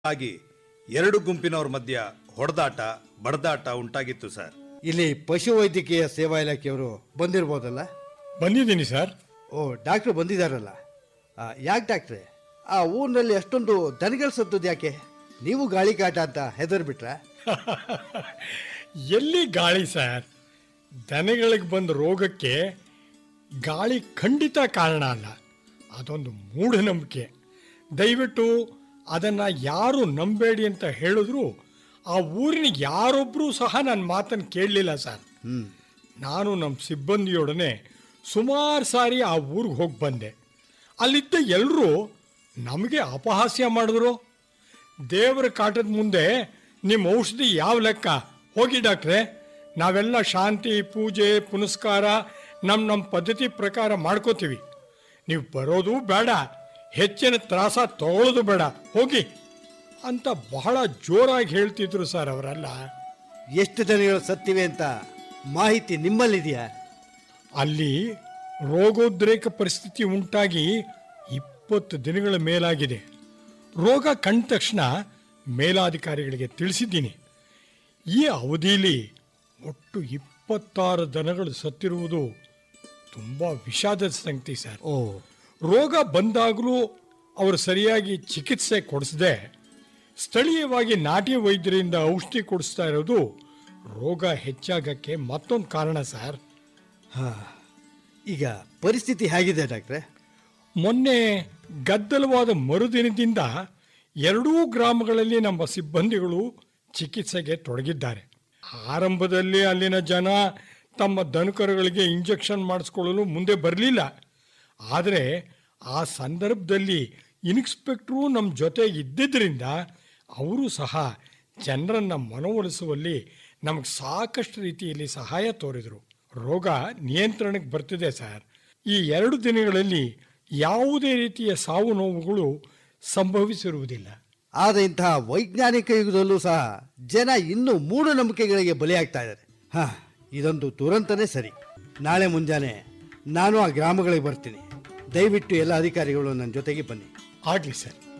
ಆಗಿ ಎರಡು ಗುಂಪಿನವ್ರ ಮಧ್ಯ ಹೊಡೆದಾಟ ಬಡದಾಟ ಉಂಟಾಗಿತ್ತು ಸರ್ ಇಲ್ಲಿ ಪಶು ವೈದ್ಯಕೀಯ ಸೇವಾ ಇಲಾಖೆಯವರು ಬಂದಿರ್ಬೋದಲ್ಲ ಬಂದಿದ್ದೀನಿ ಸರ್ ಓ ಡಾಕ್ಟ್ರು ಬಂದಿದ್ದಾರಲ್ಲ ಯಾಕೆ ಡಾಕ್ಟ್ರೆ ಆ ಊರಿನಲ್ಲಿ ಅಷ್ಟೊಂದು ದನಗಳು ಸತ್ತದ್ದು ಯಾಕೆ ನೀವು ಗಾಳಿ ಕಾಟ ಅಂತ ಹೆದರ್ಬಿಟ್ರ ಎಲ್ಲಿ ಗಾಳಿ ಸರ್ ದನಗಳಿಗೆ ಬಂದ ರೋಗಕ್ಕೆ ಗಾಳಿ ಖಂಡಿತ ಕಾರಣ ಅಲ್ಲ ಅದೊಂದು ಮೂಢನಂಬಿಕೆ ದಯವಿಟ್ಟು ಅದನ್ನು ಯಾರು ನಂಬೇಡಿ ಅಂತ ಹೇಳಿದ್ರು ಆ ಊರಿನ ಯಾರೊಬ್ಬರೂ ಸಹ ನನ್ನ ಮಾತನ್ನು ಕೇಳಲಿಲ್ಲ ಸರ್ ಹ್ಮ್ ನಾನು ನಮ್ಮ ಸಿಬ್ಬಂದಿಯೊಡನೆ ಸುಮಾರು ಸಾರಿ ಆ ಊರಿಗೆ ಹೋಗಿ ಬಂದೆ ಅಲ್ಲಿದ್ದ ಎಲ್ಲರೂ ನಮಗೆ ಅಪಹಾಸ್ಯ ಮಾಡಿದ್ರು ದೇವರ ಕಾಟದ ಮುಂದೆ ನಿಮ್ಮ ಔಷಧಿ ಯಾವ ಲೆಕ್ಕ ಹೋಗಿ ಡಾಕ್ಟ್ರೆ ನಾವೆಲ್ಲ ಶಾಂತಿ ಪೂಜೆ ಪುನಸ್ಕಾರ ನಮ್ಮ ನಮ್ಮ ಪದ್ಧತಿ ಪ್ರಕಾರ ಮಾಡ್ಕೋತೀವಿ ನೀವು ಬರೋದು ಬೇಡ ಹೆಚ್ಚಿನ ತ್ರಾಸ ತಗೊಳ್ಳೋದು ಬೇಡ ಹೋಗಿ ಅಂತ ಬಹಳ ಜೋರಾಗಿ ಹೇಳ್ತಿದ್ರು ಸರ್ ಅವರೆಲ್ಲ ಎಷ್ಟು ದನಗಳು ಸತ್ತಿವೆ ಅಂತ ಮಾಹಿತಿ ನಿಮ್ಮಲ್ಲಿದೆಯಾ ಅಲ್ಲಿ ರೋಗೋದ್ರೇಕ ಪರಿಸ್ಥಿತಿ ಉಂಟಾಗಿ ಇಪ್ಪತ್ತು ದಿನಗಳ ಮೇಲಾಗಿದೆ ರೋಗ ಕಂಡ ತಕ್ಷಣ ಮೇಲಾಧಿಕಾರಿಗಳಿಗೆ ತಿಳಿಸಿದ್ದೀನಿ ಈ ಅವಧಿಯಲ್ಲಿ ಒಟ್ಟು ಇಪ್ಪತ್ತಾರು ದನಗಳು ಸತ್ತಿರುವುದು ತುಂಬ ವಿಷಾದದ ಸಂಗತಿ ಸರ್ ಓ ರೋಗ ಬಂದಾಗಲೂ ಅವರು ಸರಿಯಾಗಿ ಚಿಕಿತ್ಸೆ ಕೊಡಿಸದೆ ಸ್ಥಳೀಯವಾಗಿ ನಾಟಿ ವೈದ್ಯರಿಂದ ಔಷಧಿ ಕೊಡಿಸ್ತಾ ಇರೋದು ರೋಗ ಹೆಚ್ಚಾಗಕ್ಕೆ ಮತ್ತೊಂದು ಕಾರಣ ಸರ್ ಹಾ ಈಗ ಪರಿಸ್ಥಿತಿ ಹೇಗಿದೆ ಡಾಕ್ಟ್ರೆ ಮೊನ್ನೆ ಗದ್ದಲವಾದ ಮರುದಿನದಿಂದ ಎರಡೂ ಗ್ರಾಮಗಳಲ್ಲಿ ನಮ್ಮ ಸಿಬ್ಬಂದಿಗಳು ಚಿಕಿತ್ಸೆಗೆ ತೊಡಗಿದ್ದಾರೆ ಆರಂಭದಲ್ಲಿ ಅಲ್ಲಿನ ಜನ ತಮ್ಮ ದನಕರುಗಳಿಗೆ ಇಂಜೆಕ್ಷನ್ ಮಾಡಿಸ್ಕೊಳ್ಳಲು ಮುಂದೆ ಬರಲಿಲ್ಲ ಆದರೆ ಆ ಸಂದರ್ಭದಲ್ಲಿ ಇನ್ಸ್ಪೆಕ್ಟ್ರು ನಮ್ಮ ಜೊತೆ ಇದ್ದಿದ್ದರಿಂದ ಅವರು ಸಹ ಜನರನ್ನು ಮನವೊಲಿಸುವಲ್ಲಿ ನಮಗೆ ಸಾಕಷ್ಟು ರೀತಿಯಲ್ಲಿ ಸಹಾಯ ತೋರಿದರು ರೋಗ ನಿಯಂತ್ರಣಕ್ಕೆ ಬರ್ತಿದೆ ಸರ್ ಈ ಎರಡು ದಿನಗಳಲ್ಲಿ ಯಾವುದೇ ರೀತಿಯ ಸಾವು ನೋವುಗಳು ಸಂಭವಿಸಿರುವುದಿಲ್ಲ ಆದ ಇಂತಹ ವೈಜ್ಞಾನಿಕ ಯುಗದಲ್ಲೂ ಸಹ ಜನ ಇನ್ನೂ ಮೂಢನಂಬಿಕೆಗಳಿಗೆ ಬಲಿಯಾಗ್ತಾ ಇದ್ದಾರೆ ಹಾ ಇದೊಂದು ದುರಂತನೇ ಸರಿ ನಾಳೆ ಮುಂಜಾನೆ ನಾನು ಆ ಗ್ರಾಮಗಳಿಗೆ ಬರ್ತೀನಿ ದಯವಿಟ್ಟು ಎಲ್ಲ ಅಧಿಕಾರಿಗಳು ನನ್ನ ಜೊತೆಗೆ ಬನ್ನಿ ಆಗಲಿ ಸರ್